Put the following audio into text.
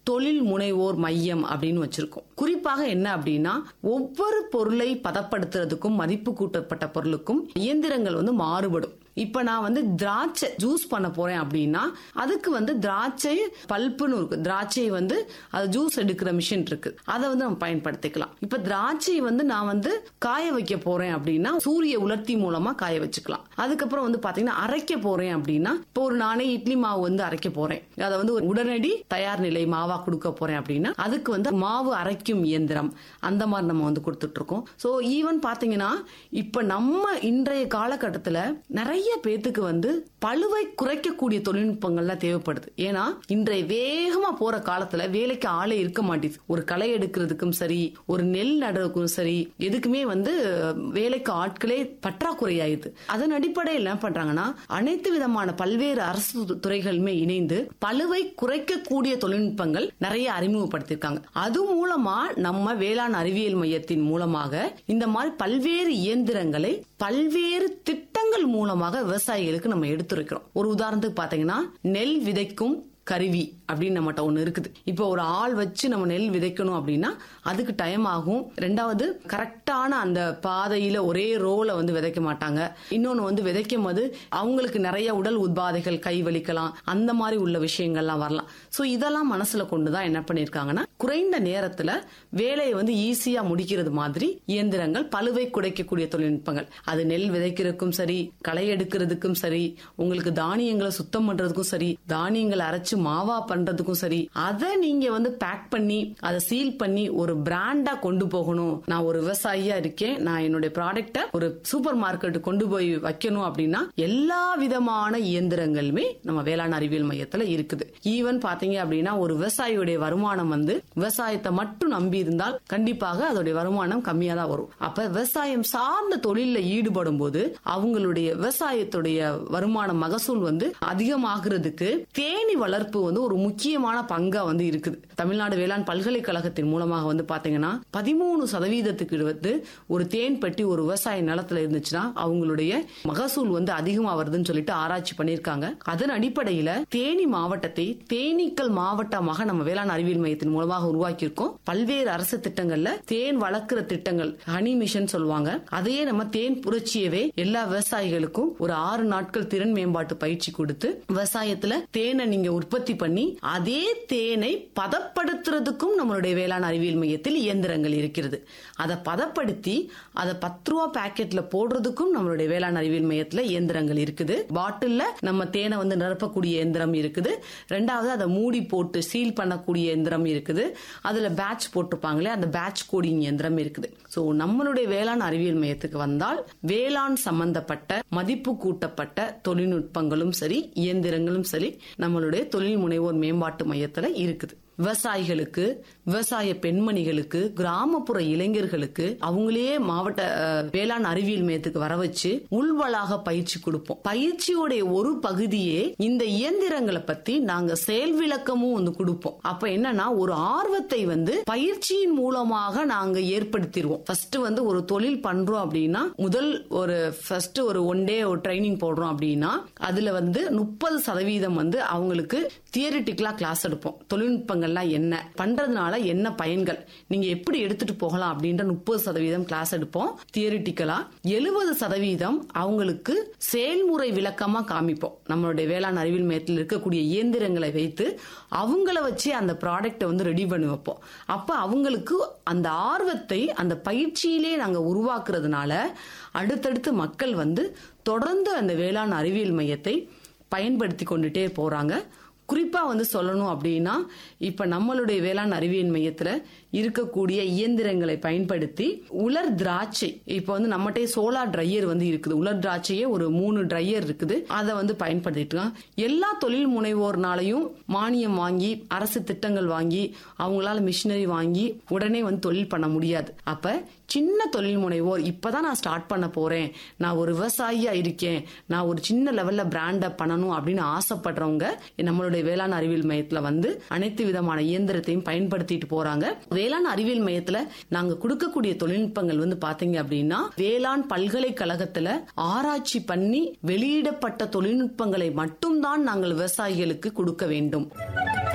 தொழில் முனைவோர் மையம் அப்படின்னு வச்சிருக்கோம் குறிப்பாக என்ன அப்படின்னா ஒவ்வொரு பொருளை பதப்படுத்துறதுக்கும் மதிப்பு கூட்டப்பட்ட பொருளுக்கும் இயந்திரங்கள் வந்து மாறுபடும் இப்ப நான் வந்து திராட்சை ஜூஸ் பண்ண போறேன் அப்படின்னா அதுக்கு வந்து திராட்சை பல்ப்புன்னு இருக்கு திராட்சை வந்து அது ஜூஸ் எடுக்கிற மிஷின் இருக்கு அதை வந்து நம்ம பயன்படுத்திக்கலாம் இப்ப திராட்சை வந்து நான் வந்து காய வைக்க போறேன் அப்படின்னா சூரிய உலர்த்தி மூலமா காய வச்சுக்கலாம் அதுக்கப்புறம் வந்து பாத்தீங்கன்னா அரைக்க போறேன் அப்படின்னா இப்போ ஒரு நானே இட்லி மாவு வந்து அரைக்க போறேன் அதை வந்து ஒரு உடனடி தயார் நிலை மாவா கொடுக்க போறேன் அப்படின்னா அதுக்கு வந்து மாவு அரைக்கும் இயந்திரம் அந்த மாதிரி நம்ம வந்து கொடுத்துட்டு இருக்கோம் சோ ஈவன் பாத்தீங்கன்னா இப்ப நம்ம இன்றைய காலகட்டத்துல நிறைய பேத்துக்கு வந்து பழுவை குறைக்கக்கூடிய தொழில்நுட்பங்கள்லாம் தேவைப்படுது ஏன்னா இன்றைய வேகமா போற காலத்துல வேலைக்கு ஆளே இருக்க மாட்டேது ஒரு களை எடுக்கிறதுக்கும் சரி ஒரு நெல் நடுறதுக்கும் சரி எதுக்குமே வந்து வேலைக்கு ஆட்களே பற்றாக்குறையாயுது அதன் அடிப்படையில் என்ன பண்றாங்கன்னா அனைத்து விதமான பல்வேறு அரசு து- துறைகளுமே இணைந்து பழுவை குறைக்கக்கூடிய தொழில்நுட்பங்கள் நிறைய அறிமுகப்படுத்தியிருக்காங்க அது மூலமா நம்ம வேளாண் அறிவியல் மையத்தின் மூலமாக இந்த மாதிரி பல்வேறு இயந்திரங்களை பல்வேறு திட்டங்கள் மூலமாக விவசாயிகளுக்கு நம்ம எடுத்துரைக்கிறோம் ஒரு உதாரணத்துக்கு பாத்தீங்கன்னா நெல் விதைக்கும் கருவி அப்படின்னு நம்மகிட்ட ஒண்ணு இருக்குது இப்போ ஒரு ஆள் வச்சு நம்ம நெல் விதைக்கணும் அப்படின்னா அதுக்கு டைம் ஆகும் ரெண்டாவது கரெக்டான அந்த பாதையில ஒரே ரோல வந்து விதைக்க மாட்டாங்க இன்னொன்னு வந்து விதைக்கும் போது அவங்களுக்கு நிறைய உடல் உபாதைகள் கை வலிக்கலாம் அந்த மாதிரி உள்ள விஷயங்கள்லாம் வரலாம் சோ இதெல்லாம் மனசுல கொண்டுதான் என்ன பண்ணிருக்காங்கன்னா குறைந்த நேரத்துல வேலையை வந்து ஈஸியா முடிக்கிறது மாதிரி இயந்திரங்கள் பழுவை குறைக்கக்கூடிய தொழில்நுட்பங்கள் அது நெல் விதைக்கிறதுக்கும் சரி களை எடுக்கிறதுக்கும் சரி உங்களுக்கு தானியங்களை சுத்தம் பண்றதுக்கும் சரி தானியங்களை அரைச்சு மாவா பண்றதுக்கும் சரி அதை நீங்க வந்து பேக் பண்ணி அதை சீல் பண்ணி ஒரு பிராண்டா கொண்டு போகணும் நான் ஒரு விவசாயியா இருக்கேன் நான் என்னுடைய ப்ராடக்ட ஒரு சூப்பர் மார்க்கெட் கொண்டு போய் வைக்கணும் அப்படின்னா எல்லா விதமான இயந்திரங்களுமே நம்ம வேளாண் அறிவியல் மையத்துல இருக்குது ஈவன் பாத்தீங்க அப்படின்னா ஒரு விவசாயியுடைய வருமானம் வந்து விவசாயத்தை மட்டும் நம்பி இருந்தால் கண்டிப்பாக அதோடைய வருமானம் கம்மியா தான் வரும் அப்ப விவசாயம் சார்ந்த தொழில ஈடுபடும் போது அவங்களுடைய விவசாயத்துடைய வருமான மகசூல் வந்து அதிகமாகிறதுக்கு தேனி வளர்ப்பு வந்து ஒரு முக்கியமான பங்கா வந்து இருக்குது தமிழ்நாடு வேளாண் பல்கலைக்கழகத்தின் மூலமாக வந்து பாத்தீங்கன்னா பதிமூணு சதவீதத்துக்கு வந்து ஒரு தேன் பெட்டி ஒரு விவசாய நிலத்துல இருந்துச்சுன்னா அவங்களுடைய மகசூல் வந்து அதிகமா வருதுன்னு சொல்லிட்டு ஆராய்ச்சி பண்ணிருக்காங்க அதன் அடிப்படையில தேனி மாவட்டத்தை தேனீக்கள் மாவட்டமாக நம்ம வேளாண் அறிவியல் மையத்தின் மூலமாக உருவாக்கியிருக்கோம் பல்வேறு அரசு திட்டங்கள்ல தேன் வளர்க்கிற திட்டங்கள் ஹனி மிஷன் சொல்லுவாங்க அதையே நம்ம தேன் புரட்சியவே எல்லா விவசாயிகளுக்கும் ஒரு ஆறு நாட்கள் திறன் மேம்பாட்டு பயிற்சி கொடுத்து விவசாயத்துல தேனை நீங்க உற்பத்தி பண்ணி அதே தேனை பதப்படுத்துறதுக்கும் நம்மளுடைய வேளாண் அறிவியல் மையத்தில் இயந்திரங்கள் இருக்கிறது அதை பதப்படுத்தி அதை பத்து ரூபா பாக்கெட்ல போடுறதுக்கும் நம்மளுடைய வேளாண் அறிவியல் மையத்துல இயந்திரங்கள் இருக்குது பாட்டில்ல நம்ம தேனை வந்து நிரப்பக்கூடிய இயந்திரம் இருக்குது ரெண்டாவது அதை மூடி போட்டு சீல் பண்ணக்கூடிய இயந்திரம் இருக்குது அதுல பேட்ச் போட்டிருப்பாங்களே அந்த பேட்ச் கோடிங் இயந்திரம் இருக்குது சோ நம்மளுடைய வேளாண் அறிவியல் மையத்துக்கு வந்தால் வேளாண் சம்பந்தப்பட்ட மதிப்பு கூட்டப்பட்ட தொழில்நுட்பங்களும் சரி இயந்திரங்களும் சரி நம்மளுடைய தொழில் முனைவோர் மேம்பாட்டு மையத்துல இருக்குது விவசாயிகளுக்கு விவசாய பெண்மணிகளுக்கு கிராமப்புற இளைஞர்களுக்கு அவங்களே மாவட்ட அஹ், வேளாண் அறிவியல் மையத்துக்கு வர வச்சு உள்வளாக பயிற்சி கொடுப்போம் பயிற்சியோடைய ஒரு பகுதியே இந்த இயந்திரங்களை பத்தி நாங்க செயல் விளக்கமும் வந்து கொடுப்போம் அப்ப என்னன்னா ஒரு ஆர்வத்தை வந்து பயிற்சியின் மூலமாக நாங்க ஏற்படுத்திடுவோம் ஃபர்ஸ்ட் வந்து ஒரு தொழில் பண்றோம் அப்படின்னா முதல் ஒரு ஃபர்ஸ்ட் ஒரு ஒன் டே ஒரு ட்ரைனிங் போடுறோம் அப்படின்னா அதுல வந்து முப்பது சதவீதம் வந்து அவங்களுக்கு தியரிட்டிக்கலா கிளாஸ் எடுப்போம் தொழில்நுட்பங்கள்லாம் என்ன பண்றதுனால என்ன பயன்கள் நீங்க எப்படி எடுத்துட்டு போகலாம் அப்படின்ற முப்பது சதவீதம் கிளாஸ் எடுப்போம் தியரிட்டிக்கலா எழுபது சதவீதம் அவங்களுக்கு செயல்முறை விளக்கமா காமிப்போம் நம்மளுடைய வேளாண் அறிவியல் மையத்தில் இருக்கக்கூடிய இயந்திரங்களை வைத்து அவங்கள வச்சு அந்த ப்ராடக்ட்டை வந்து ரெடி பண்ணி வைப்போம் அப்ப அவங்களுக்கு அந்த ஆர்வத்தை அந்த பயிற்சியிலே நாங்க உருவாக்குறதுனால அடுத்தடுத்து மக்கள் வந்து தொடர்ந்து அந்த வேளாண் அறிவியல் மையத்தை பயன்படுத்தி கொண்டுட்டே போறாங்க குறிப்பா வந்து சொல்லணும் அப்படின்னா இப்ப நம்மளுடைய வேளாண் அறிவியல் மையத்துல இருக்கக்கூடிய இயந்திரங்களை பயன்படுத்தி உலர் திராட்சை இப்ப வந்து நம்மகிட்டே சோலார் ட்ரையர் வந்து இருக்குது உலர் திராட்சையே ஒரு மூணு ட்ரையர் இருக்குது அதை வந்து பயன்படுத்திட்டு இருக்காங்க எல்லா தொழில் முனைவோர்னாலையும் மானியம் வாங்கி அரசு திட்டங்கள் வாங்கி அவங்களால மிஷினரி வாங்கி உடனே வந்து தொழில் பண்ண முடியாது அப்ப சின்ன தொழில் முனைவோர் இப்பதான் நான் ஸ்டார்ட் பண்ண போறேன் நான் ஒரு விவசாயியா இருக்கேன் நான் ஒரு சின்ன லெவல்ல பிராண்ட பண்ணணும் அப்படின்னு ஆசைப்படுறவங்க நம்மளுடைய வேளாண் அறிவியல் மையத்துல வந்து அனைத்து விதமான இயந்திரத்தையும் பயன்படுத்திட்டு போறாங்க வேளாண் அறிவியல் மையத்துல நாங்க கொடுக்கக்கூடிய தொழில்நுட்பங்கள் வந்து பாத்தீங்க அப்படின்னா வேளாண் பல்கலைக்கழகத்துல ஆராய்ச்சி பண்ணி வெளியிடப்பட்ட தொழில்நுட்பங்களை மட்டும்தான் நாங்கள் விவசாயிகளுக்கு கொடுக்க வேண்டும்